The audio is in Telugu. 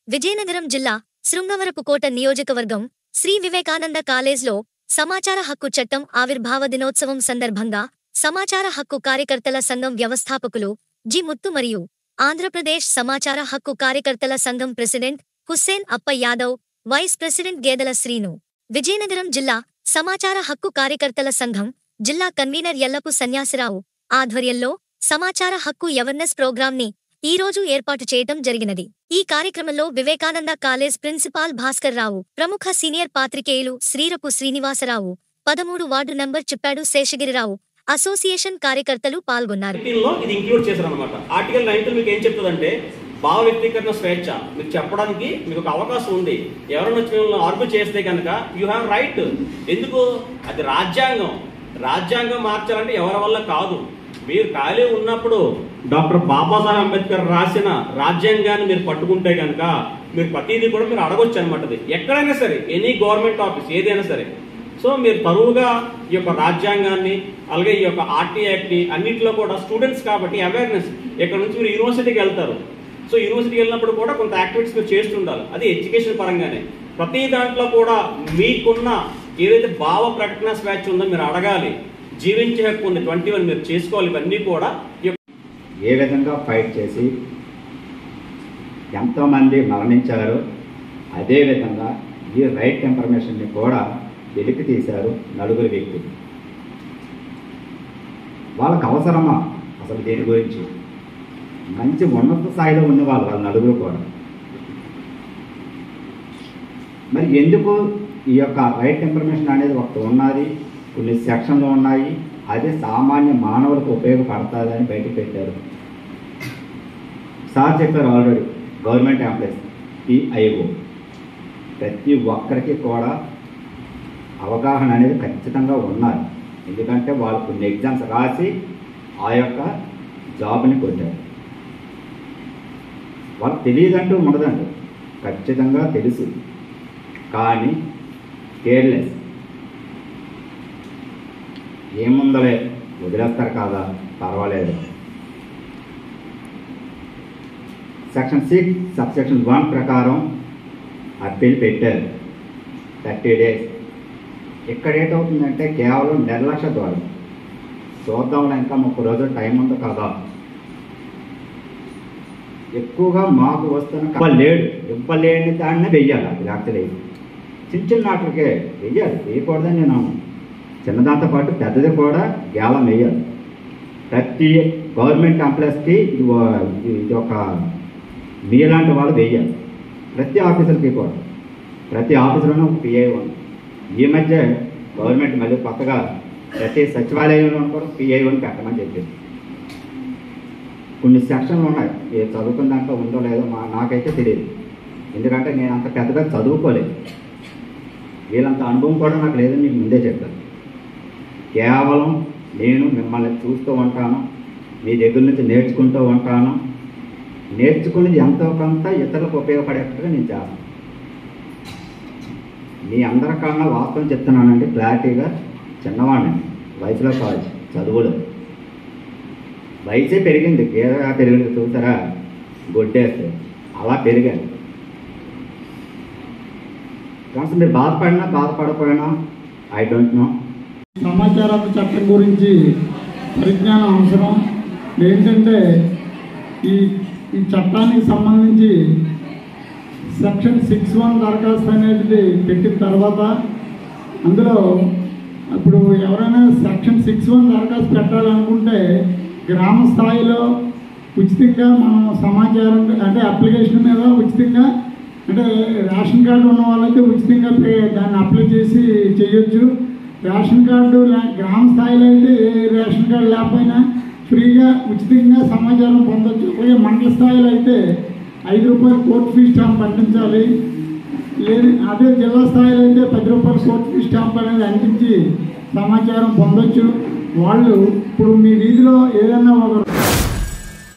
విజయనగరం జిల్లా శృంగవరపుకోట నియోజకవర్గం శ్రీ వివేకానంద కాలేజ్లో సమాచార హక్కు చట్టం ఆవిర్భావ దినోత్సవం సందర్భంగా సమాచార హక్కు కార్యకర్తల సంఘం వ్యవస్థాపకులు జి ముత్తు మరియు ఆంధ్రప్రదేశ్ సమాచార హక్కు కార్యకర్తల సంఘం ప్రెసిడెంట్ హుస్సేన్ అప్ప యాదవ్ వైస్ ప్రెసిడెంట్ గేదెల శ్రీను విజయనగరం జిల్లా సమాచార హక్కు కార్యకర్తల సంఘం జిల్లా కన్వీనర్ ఎల్లపు సన్యాసిరావు ఆధ్వర్యంలో సమాచార హక్కు అవేర్నెస్ ప్రోగ్రాంని ఈ రోజు ఏర్పాటు చేయటం జరిగినది ఈ కార్యక్రమంలో వివేకానంద కాలేజ్ ప్రిన్సిపాల్ భాస్కర్ రావు ప్రముఖ సీనియర్ పాత్రికేయులు శ్రీరపు శ్రీనివాసరావు పదమూడు వార్డు నంబర్ చెప్పాడు శేషగిరిరావు అసోసియేషన్ కార్యకర్తలు పాల్గొన్నారు లో ఇది ఇంక్లూడ్ చేశారు అనమాట ఆర్టికల్ నైన్టీన్ మీకు ఏం చెప్తుందంటే భావ వ్యక్తీకరణ స్వేచ్ఛ మీకు చెప్పడానికి మీకు ఒక అవకాశం ఉంది ఎవరైనా వచ్చి మిమ్మల్ని ఆర్గ్యూ చేస్తే కనుక యూ హ్యావ్ రైట్ ఎందుకు అది రాజ్యాంగం రాజ్యాంగం మార్చాలంటే ఎవరి వల్ల కాదు మీరు ఖాళీ ఉన్నప్పుడు డాక్టర్ బాబాసాహెబ్ అంబేద్కర్ రాసిన రాజ్యాంగాన్ని మీరు పట్టుకుంటే కనుక మీరు ప్రతిదీ కూడా మీరు అడగొచ్చు అనమాట అది ఎక్కడైనా సరే ఎనీ గవర్నమెంట్ ఆఫీస్ ఏదైనా సరే సో మీరు తరువుగా ఈ యొక్క రాజ్యాంగాన్ని అలాగే ఈ యొక్క ఆర్టీ యాక్ట్ని అన్నింటిలో కూడా స్టూడెంట్స్ కాబట్టి అవేర్నెస్ ఇక్కడ నుంచి మీరు యూనివర్సిటీకి వెళ్తారు సో యూనివర్సిటీకి వెళ్ళినప్పుడు కూడా కొంత యాక్టివిటీస్ మీరు చేస్తుండాలి అది ఎడ్యుకేషన్ పరంగానే ప్రతి దాంట్లో కూడా మీకున్న ఏదైతే భావ ప్రకటన స్వేచ్ఛ ఉందో మీరు అడగాలి జీవించే హక్కు ఉంది ట్వంటీ వన్ మీరు చేసుకోవాలి ఇవన్నీ కూడా ఈ యొక్క ఏ విధంగా ఫైట్ చేసి ఎంతోమంది మరణించారు అదేవిధంగా ఈ రైట్ ఇన్ఫర్మేషన్ని కూడా వెలికి తీశారు నలుగురు వ్యక్తులు వాళ్ళకి అవసరమా అసలు దీని గురించి మంచి ఉన్నత స్థాయిలో ఉన్నవాళ్ళు వాళ్ళ నలుగురు కూడా మరి ఎందుకు ఈ యొక్క రైట్ ఇన్ఫర్మేషన్ అనేది ఒకటి ఉన్నది కొన్ని సెక్షన్లు ఉన్నాయి అదే సామాన్య మానవులకు ఉపయోగపడుతుందని బయట పెట్టారు సార్ చెప్పారు ఆల్రెడీ గవర్నమెంట్ ఎంప్లాయీస్ పిఐఓ ప్రతి ఒక్కరికి కూడా అవగాహన అనేది ఖచ్చితంగా ఉన్నది ఎందుకంటే వాళ్ళు కొన్ని ఎగ్జామ్స్ రాసి ఆ యొక్క జాబ్ని కొట్టారు వాళ్ళకి తెలియదంటూ ఉండదండి ఖచ్చితంగా తెలుసు కానీ కేర్లెస్ ఏముందలే వదిలేస్తారు కాదా పర్వాలేదు section six sub section one ప్రకారం అప్పీల్ పెట్టారు థర్టీ డేస్ ఇక్కడ ఏంటవుతుందంటే కేవలం నిర్లక్ష్య ద్వారా చూద్దాంలో ఇంకా ముప్పై రోజులు టైం ఉంది కదా ఎక్కువగా మాకు వస్తున్న ఇవ్వలేడు ఇవ్వలేని దాన్ని వెయ్యాలి అది యాక్చువల్లీ చిన్న చిన్న వాటికే వెయ్యాలి వేయకూడదని నేను అన్నాను. చిన్నదాంతో పాటు పెద్దది కూడా గేలం వేయాలి ప్రతి గవర్నమెంట్ ఎంప్లాయీస్కి ఇది ఓ- ఇది- ఇది ఒక మీలాంటి వాళ్ళు వేయాలి ప్రతి ఆఫీసర్కి కూడా ప్రతి ఆఫీసులోనూ ఒక పిఐ ఉంది ఈ మధ్య గవర్నమెంట్ మళ్ళీ కొత్తగా ప్రతి సచివాలయంలో కూడా పిఐ వన్ పెట్టమని చెప్పింది కొన్ని సెక్షన్లు ఉన్నాయి ఏ చదువుకున్న దాంట్లో ఉందో లేదో మా నాకైతే తెలియదు ఎందుకంటే నేను అంత పెద్దగా చదువుకోలేదు వీళ్ళంత అనుభవం కూడా నాకు లేదని మీకు ముందే చెప్పాను కేవలం నేను మిమ్మల్ని చూస్తూ ఉంటాను మీ దగ్గర నుంచి నేర్చుకుంటూ ఉంటాను నేర్చుకునేది ఎంతో కొంత ఇతరులకు ఉపయోగపడేట్టుగా నేను చేస్తాను మీ అందరికన్నా వాస్తవం చెప్తున్నానండి క్లారిటీగా చిన్నవాడిని వయసులో కాదు చదువులో వయసే పెరిగింది గేదగా పెరిగింది చూసారా గొడ్డేస్తే అలా పెరిగాను కాస్త మీరు బాధపడినా బాధపడకపోయినా ఐ డోంట్ నో సమాచార హక్కు చట్టం గురించి పరిజ్ఞానం అవసరం ఏంటంటే ఈ ఈ చట్టానికి సంబంధించి సెక్షన్ సిక్స్ వన్ దరఖాస్తు అనేది పెట్టిన తర్వాత అందులో ఇప్పుడు ఎవరైనా సెక్షన్ సిక్స్ వన్ దరఖాస్తు పెట్టాలనుకుంటే గ్రామ స్థాయిలో ఉచితంగా మనం సమాచారం అంటే అప్లికేషన్ మీద ఉచితంగా అంటే రేషన్ కార్డు ఉన్న వాళ్ళైతే ఉచితంగా పే- దాన్ని అప్లై చేసి చేయొచ్చు రేషన్ కార్డు లే- గ్రామ స్థాయిలో అయితే ఏ రేషన్ కార్డు లేకపోయినా ఫ్రీగా ఉచితంగా సమాచారం పొందొచ్చు అలాగే మండల స్థాయిలో అయితే ఐదు రూపాయలు కోర్టు ఫీ స్టాంప్ అంటించాలి లేదు అదే జిల్లా స్థాయిలో అయితే పది రూపాయల కోర్టు ఫీ స్టాంప్ అనేది అంటించి సమాచారం పొందొచ్చు వాళ్ళు ఇప్పుడు మీ వీధిలో ఏదైనా ఒక